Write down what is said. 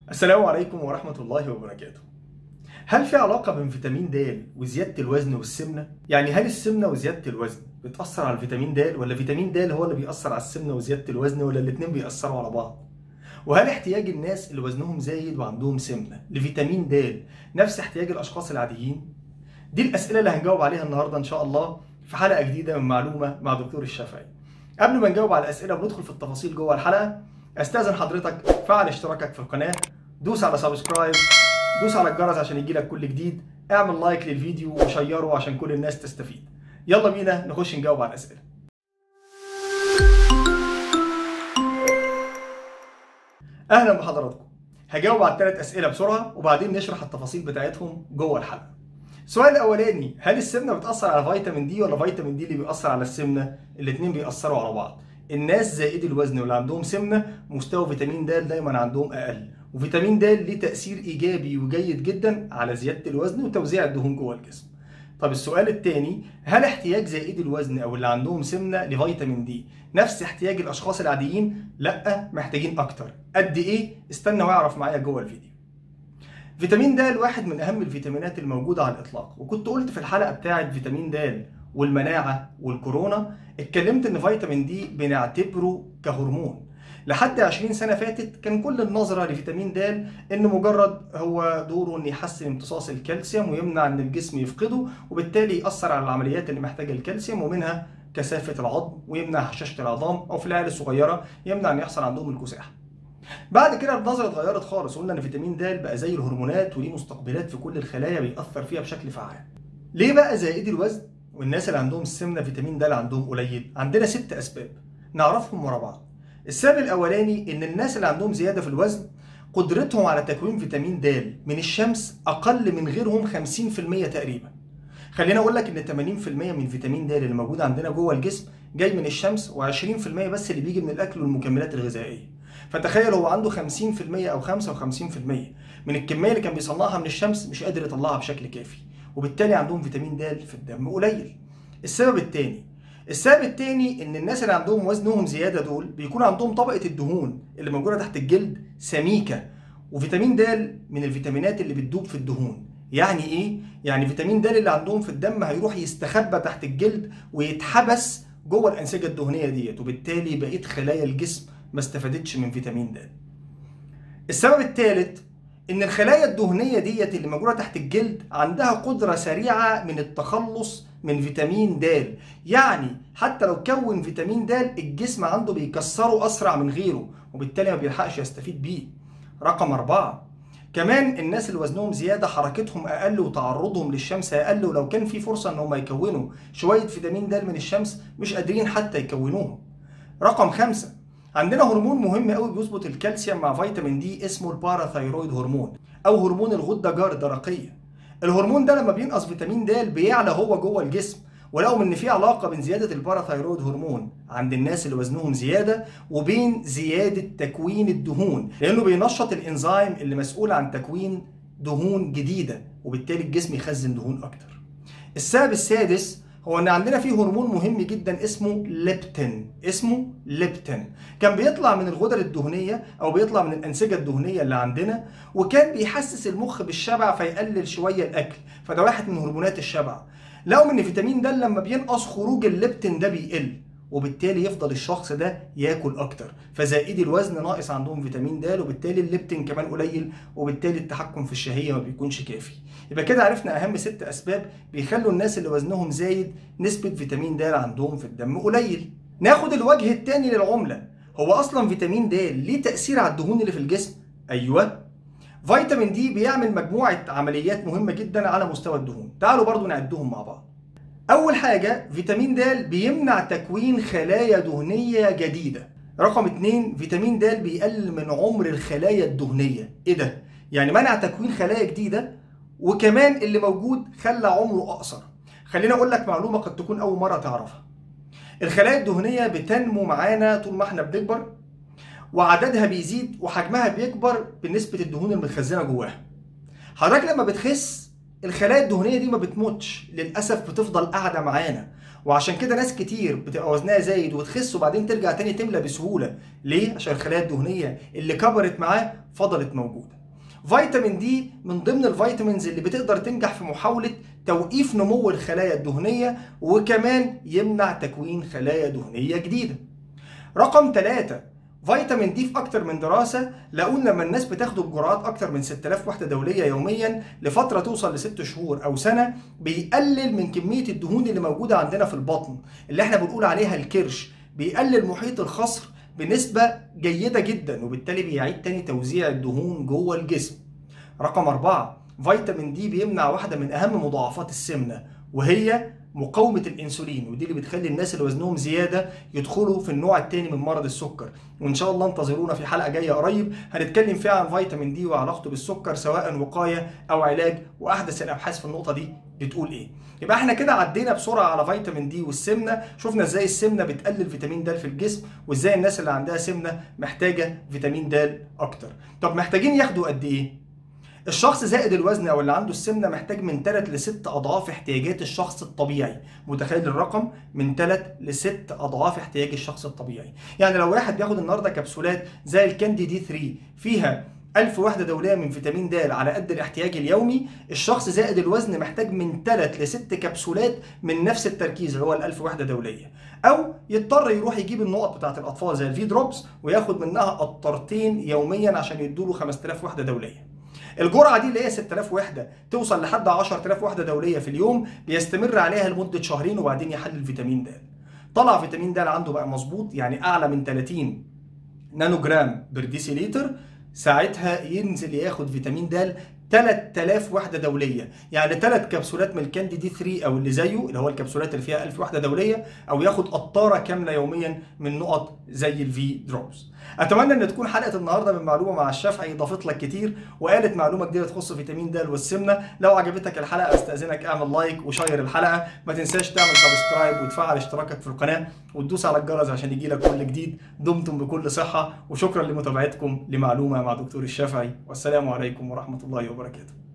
السلام عليكم ورحمة الله وبركاته. هل في علاقة بين فيتامين د وزيادة الوزن والسمنة؟ يعني هل السمنة وزيادة الوزن بتأثر على الفيتامين د ولا فيتامين د هو اللي بيأثر على السمنة وزيادة الوزن ولا الاتنين بيأثروا على بعض؟ وهل احتياج الناس اللي وزنهم زايد وعندهم سمنة لفيتامين د نفس احتياج الأشخاص العاديين؟ دي الأسئلة اللي هنجاوب عليها النهاردة إن شاء الله في حلقة جديدة من معلومة مع دكتور الشافعي. قبل ما نجاوب على الأسئلة وندخل في التفاصيل جوه الحلقة استاذن حضرتك فعل اشتراكك في القناه دوس على سبسكرايب دوس على الجرس عشان يجيلك كل جديد اعمل لايك للفيديو وشيره عشان كل الناس تستفيد يلا بينا نخش نجاوب على الاسئله اهلا بحضراتكم هجاوب على الثلاث اسئله بسرعه وبعدين نشرح التفاصيل بتاعتهم جوه الحلقه السؤال الاولاني هل السمنه بتاثر على فيتامين دي ولا فيتامين دي اللي بيأثر على السمنه الاثنين بيأثروا على بعض الناس زائدي الوزن واللي عندهم سمنه مستوى فيتامين د دايما عندهم اقل وفيتامين د ليه تاثير ايجابي وجيد جدا على زياده الوزن وتوزيع الدهون جوه الجسم طب السؤال الثاني هل احتياج زائدي الوزن او اللي عندهم سمنه لفيتامين دي نفس احتياج الاشخاص العاديين لا محتاجين اكتر قد ايه استنى واعرف معايا جوه الفيديو فيتامين د واحد من اهم الفيتامينات الموجوده على الاطلاق وكنت قلت في الحلقه بتاعه فيتامين د والمناعه والكورونا اتكلمت ان فيتامين دي بنعتبره كهرمون لحد 20 سنه فاتت كان كل النظره لفيتامين د ان مجرد هو دوره ان يحسن امتصاص الكالسيوم ويمنع ان الجسم يفقده وبالتالي ياثر على العمليات اللي محتاجه الكالسيوم ومنها كثافه العظم ويمنع هشاشه العظام او في العيال الصغيره يمنع ان يحصل عندهم الكساح بعد كده النظره اتغيرت خالص قلنا ان فيتامين د بقى زي الهرمونات وليه مستقبلات في كل الخلايا بيأثر فيها بشكل فعال ليه بقى زائدي الوزن والناس اللي عندهم السمنه فيتامين د عندهم قليل عندنا ست اسباب نعرفهم ورا بعض السبب الاولاني ان الناس اللي عندهم زياده في الوزن قدرتهم على تكوين فيتامين د من الشمس اقل من غيرهم 50% تقريبا خلينا اقول لك ان 80% من فيتامين د اللي موجود عندنا جوه الجسم جاي من الشمس و20% بس اللي بيجي من الاكل والمكملات الغذائيه فتخيل هو عنده 50% او 55% من الكميه اللي كان بيصنعها من الشمس مش قادر يطلعها بشكل كافي وبالتالي عندهم فيتامين د في الدم قليل السبب الثاني السبب الثاني ان الناس اللي عندهم وزنهم زياده دول بيكون عندهم طبقه الدهون اللي موجوده تحت الجلد سميكه وفيتامين د من الفيتامينات اللي بتدوب في الدهون يعني ايه يعني فيتامين د اللي عندهم في الدم هيروح يستخبى تحت الجلد ويتحبس جوه الانسجه الدهنيه ديت وبالتالي بقيه خلايا الجسم ما استفادتش من فيتامين د السبب الثالث ان الخلايا الدهنيه ديت اللي موجوده تحت الجلد عندها قدره سريعه من التخلص من فيتامين د يعني حتى لو كون فيتامين د الجسم عنده بيكسره اسرع من غيره وبالتالي ما بيلحقش يستفيد بيه رقم أربعة كمان الناس اللي وزنهم زيادة حركتهم أقل وتعرضهم للشمس أقل ولو كان في فرصة إن هم يكونوا شوية فيتامين د من الشمس مش قادرين حتى يكونوهم رقم خمسة عندنا هرمون مهم قوي بيظبط الكالسيوم مع فيتامين دي اسمه الباراثايرويد هرمون او هرمون الغده جار الدرقيه الهرمون ده لما بينقص فيتامين د بيعلى هو جوه الجسم ولقوا ان في علاقه بين زياده الباراثايرويد هرمون عند الناس اللي وزنهم زياده وبين زياده تكوين الدهون لانه بينشط الانزيم اللي مسؤول عن تكوين دهون جديده وبالتالي الجسم يخزن دهون اكتر السبب السادس هو ان عندنا في هرمون مهم جدا اسمه ليبتين اسمه ليبتين كان بيطلع من الغدد الدهنيه او بيطلع من الانسجه الدهنيه اللي عندنا وكان بيحسس المخ بالشبع فيقلل شويه الاكل فده واحد من هرمونات الشبع لقوا ان فيتامين د لما بينقص خروج الليبتين ده بيقل وبالتالي يفضل الشخص ده ياكل اكتر فزائدي الوزن ناقص عندهم فيتامين د وبالتالي الليبتين كمان قليل وبالتالي التحكم في الشهيه ما بيكونش كافي يبقى كده عرفنا اهم ست اسباب بيخلوا الناس اللي وزنهم زايد نسبه فيتامين د عندهم في الدم قليل ناخد الوجه الثاني للعمله هو اصلا فيتامين د ليه تاثير على الدهون اللي في الجسم ايوه فيتامين دي بيعمل مجموعه عمليات مهمه جدا على مستوى الدهون تعالوا برضو نعدهم مع بعض اول حاجه فيتامين د بيمنع تكوين خلايا دهنيه جديده رقم اتنين فيتامين د بيقلل من عمر الخلايا الدهنيه ايه ده يعني منع تكوين خلايا جديده وكمان اللي موجود خلى عمره اقصر خليني اقول لك معلومه قد تكون اول مره تعرفها الخلايا الدهنيه بتنمو معانا طول ما احنا بنكبر وعددها بيزيد وحجمها بيكبر بنسبه الدهون المتخزنه جواها حضرتك لما بتخس الخلايا الدهنيه دي ما بتموتش للاسف بتفضل قاعده معانا وعشان كده ناس كتير بتبقى وزنها زايد وتخس وبعدين ترجع تاني تملى بسهوله ليه عشان الخلايا الدهنيه اللي كبرت معاه فضلت موجوده فيتامين دي من ضمن الفيتامينز اللي بتقدر تنجح في محاولة توقيف نمو الخلايا الدهنية وكمان يمنع تكوين خلايا دهنية جديدة. رقم ثلاثة فيتامين دي في أكتر من دراسة لقوا إن لما الناس بتاخده بجرعات أكتر من 6000 وحدة دولية يوميا لفترة توصل لست شهور أو سنة بيقلل من كمية الدهون اللي موجودة عندنا في البطن اللي احنا بنقول عليها الكرش بيقلل محيط الخصر بنسبة جيدة جدا وبالتالي بيعيد تاني توزيع الدهون جوه الجسم. رقم أربعة فيتامين دي بيمنع واحدة من أهم مضاعفات السمنة وهي مقاومة الأنسولين ودي اللي بتخلي الناس اللي وزنهم زيادة يدخلوا في النوع الثاني من مرض السكر وإن شاء الله انتظرونا في حلقة جاية قريب هنتكلم فيها عن فيتامين دي وعلاقته بالسكر سواء وقاية أو علاج وأحدث الأبحاث في النقطة دي بتقول إيه يبقى احنا كده عدينا بسرعة على فيتامين دي والسمنة شفنا ازاي السمنة بتقلل فيتامين د في الجسم وازاي الناس اللي عندها سمنة محتاجة فيتامين د أكتر طب محتاجين ياخدوا قد إيه؟ الشخص زائد الوزن او اللي عنده السمنه محتاج من 3 ل 6 اضعاف احتياجات الشخص الطبيعي متخيل الرقم من 3 ل 6 اضعاف احتياج الشخص الطبيعي يعني لو واحد بياخد النهارده كبسولات زي الكاندي دي 3 فيها 1000 وحده دوليه من فيتامين د على قد الاحتياج اليومي الشخص زائد الوزن محتاج من 3 ل 6 كبسولات من نفس التركيز اللي هو ال 1000 وحده دوليه او يضطر يروح يجيب النقط بتاعت الاطفال زي الفي دروبس وياخد منها قطرتين يوميا عشان يدوا 5000 وحده دوليه الجرعه دي اللي هي 6000 وحده توصل لحد 10000 وحده دوليه في اليوم بيستمر عليها لمده شهرين وبعدين يحلل فيتامين د طلع فيتامين د عنده بقى مظبوط يعني اعلى من 30 نانو جرام بر ديسيليتر ساعتها ينزل ياخد فيتامين د 3000 وحده دوليه يعني ثلاث كبسولات من الكاندي دي 3 او اللي زيه اللي هو الكبسولات اللي فيها 1000 وحده دوليه او ياخد قطاره كامله يوميا من نقط زي الفي دروبس اتمنى ان تكون حلقه النهارده من معلومه مع الشافعي ضافت لك كتير وقالت معلومه جديده تخص فيتامين د والسمنه لو عجبتك الحلقه استاذنك اعمل لايك وشير الحلقه ما تنساش تعمل سبسكرايب وتفعل اشتراكك في القناه وتدوس على الجرس عشان يجيلك كل جديد دمتم بكل صحه وشكرا لمتابعتكم لمعلومه مع دكتور الشافعي والسلام عليكم ورحمه الله وبركاته